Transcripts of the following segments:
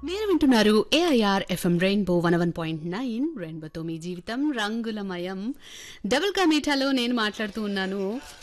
మీరు వింటున్నారు AIR FM rainbow one one point nine రెయిన్బోతో మీ జీవితం రంగులమయం డబుల్ కా మీఠాలో నేను మాట్లాడుతూ ఉన్నాను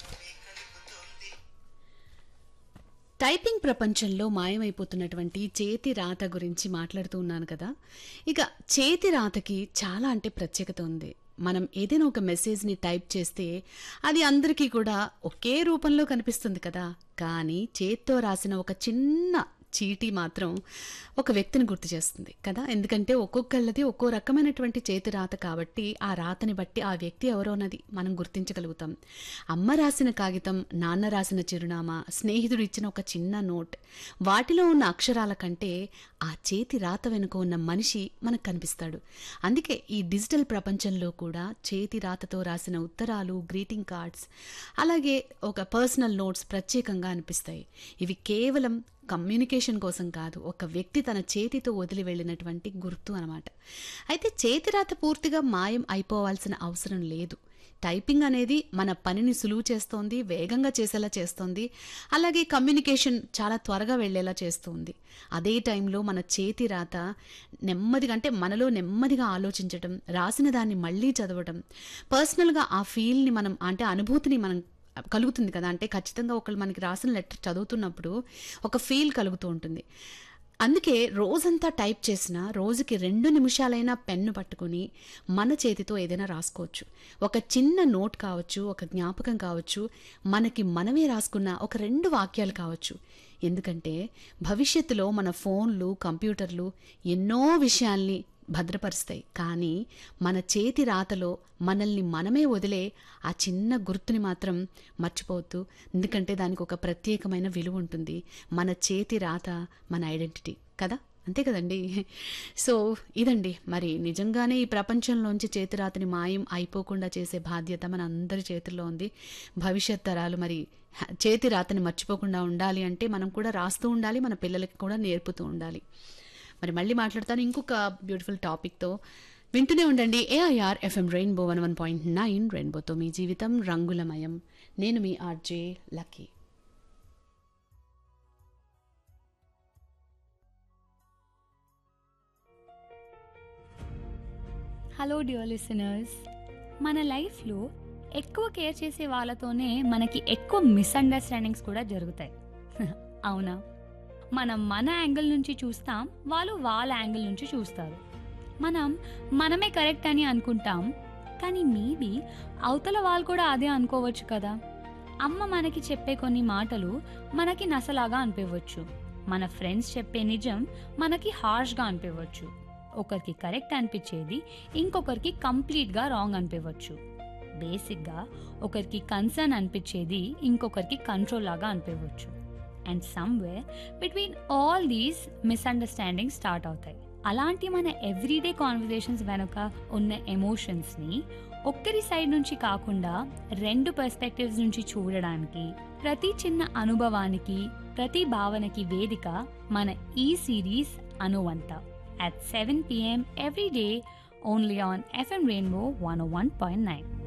టైపింగ్ ప్రపంచంలో మాయమైపోతున్నటువంటి చేతి రాత గురించి మాట్లాడుతూ ఉన్నాను కదా ఇక చేతి రాతకి చాలా అంటే ప్రత్యేకత ఉంది మనం ఏదైనా ఒక మెసేజ్ని టైప్ చేస్తే అది అందరికీ కూడా ఒకే రూపంలో కనిపిస్తుంది కదా కానీ చేత్తో రాసిన ఒక చిన్న చీటీ మాత్రం ఒక వ్యక్తిని గుర్తు చేస్తుంది కదా ఎందుకంటే ఒక్కొక్కళ్ళది ఒక్కో రకమైనటువంటి చేతి రాత కాబట్టి ఆ రాతని బట్టి ఆ వ్యక్తి ఎవరో అన్నది మనం గుర్తించగలుగుతాం అమ్మ రాసిన కాగితం నాన్న రాసిన చిరునామా స్నేహితుడు ఇచ్చిన ఒక చిన్న నోట్ వాటిలో ఉన్న అక్షరాల కంటే ఆ చేతి రాత వెనుక ఉన్న మనిషి మనకు కనిపిస్తాడు అందుకే ఈ డిజిటల్ ప్రపంచంలో కూడా చేతి రాతతో రాసిన ఉత్తరాలు గ్రీటింగ్ కార్డ్స్ అలాగే ఒక పర్సనల్ నోట్స్ ప్రత్యేకంగా అనిపిస్తాయి ఇవి కేవలం కమ్యూనికేషన్ కోసం కాదు ఒక వ్యక్తి తన చేతితో వదిలి వెళ్ళినటువంటి గుర్తు అనమాట అయితే చేతిరాత పూర్తిగా మాయం అయిపోవాల్సిన అవసరం లేదు టైపింగ్ అనేది మన పనిని సులువు చేస్తోంది వేగంగా చేసేలా చేస్తోంది అలాగే కమ్యూనికేషన్ చాలా త్వరగా వెళ్ళేలా చేస్తుంది అదే టైంలో మన చేతి రాత నెమ్మదిగా అంటే మనలో నెమ్మదిగా ఆలోచించడం రాసిన దాన్ని మళ్ళీ చదవడం పర్సనల్గా ఆ ఫీల్ని మనం అంటే అనుభూతిని మనం కలుగుతుంది కదా అంటే ఖచ్చితంగా ఒకళ్ళు మనకి రాసిన లెటర్ చదువుతున్నప్పుడు ఒక ఫీల్ కలుగుతూ ఉంటుంది అందుకే రోజంతా టైప్ చేసిన రోజుకి రెండు నిమిషాలైనా పెన్ను పట్టుకుని మన చేతితో ఏదైనా రాసుకోవచ్చు ఒక చిన్న నోట్ కావచ్చు ఒక జ్ఞాపకం కావచ్చు మనకి మనమే రాసుకున్న ఒక రెండు వాక్యాలు కావచ్చు ఎందుకంటే భవిష్యత్తులో మన ఫోన్లు కంప్యూటర్లు ఎన్నో విషయాల్ని భద్రపరుస్తాయి కానీ మన చేతి రాతలో మనల్ని మనమే వదిలే ఆ చిన్న గుర్తుని మాత్రం మర్చిపోవద్దు ఎందుకంటే దానికి ఒక ప్రత్యేకమైన విలువ ఉంటుంది మన చేతి రాత మన ఐడెంటిటీ కదా అంతే కదండి సో ఇదండి మరి నిజంగానే ఈ ప్రపంచంలోంచి చేతిరాతని మాయం అయిపోకుండా చేసే బాధ్యత మన అందరి చేతుల్లో ఉంది భవిష్యత్ తరాలు మరి చేతి రాతని మర్చిపోకుండా ఉండాలి అంటే మనం కూడా రాస్తూ ఉండాలి మన పిల్లలకి కూడా నేర్పుతూ ఉండాలి మరి మళ్ళీ మాట్లాడతాను ఇంకొక బ్యూటిఫుల్ టాపిక్తో వింటూనే ఉండండి AIR FM rainbow one one point nine రెయిన్బోతో మీ జీవితం రంగులమయం నేను మీ RJ Lucky hello dear listeners మన లైఫ్లో ఎక్కువ కేర్ చేసే వాళ్ళతోనే మనకి ఎక్కువ మిస్అండర్స్టాండింగ్స్ కూడా జరుగుతాయి అవునా మనం మన యాంగిల్ నుంచి చూస్తాం వాళ్ళు వాళ్ళ యాంగిల్ నుంచి చూస్తారు మనం మనమే కరెక్ట్ అని అనుకుంటాం కానీ మేబీ అవతల వాళ్ళు కూడా అదే అనుకోవచ్చు కదా అమ్మ మనకి చెప్పే కొన్ని మాటలు మనకి నసలాగా అనిపించవచ్చు మన ఫ్రెండ్స్ చెప్పే నిజం మనకి హార్ష్గా అనిపించవచ్చు ఒకరికి కరెక్ట్ అనిపించేది ఇంకొకరికి కంప్లీట్గా రాంగ్ అనిపించవచ్చు బేసిక్గా ఒకరికి కన్సర్న్ అనిపించేది ఇంకొకరికి కంట్రోల్ లాగా అనిపించవచ్చు and somewhere between all these misunderstanding start అవుతాయి అలాంటి మన ఎవ్రీడే కాన్వర్జేషన్స్ వెనుక ఉన్న ఎమోషన్స్ని ఒక్కరి సైడ్ నుంచి కాకుండా రెండు పర్స్పెక్టివ్స్ నుంచి చూడడానికి ప్రతి చిన్న అనుభవానికి ప్రతి భావనకి వేదిక మన ఈ సిరీస్ అనువంత at 7 p.m. every day only on FM Rainbow 101.9.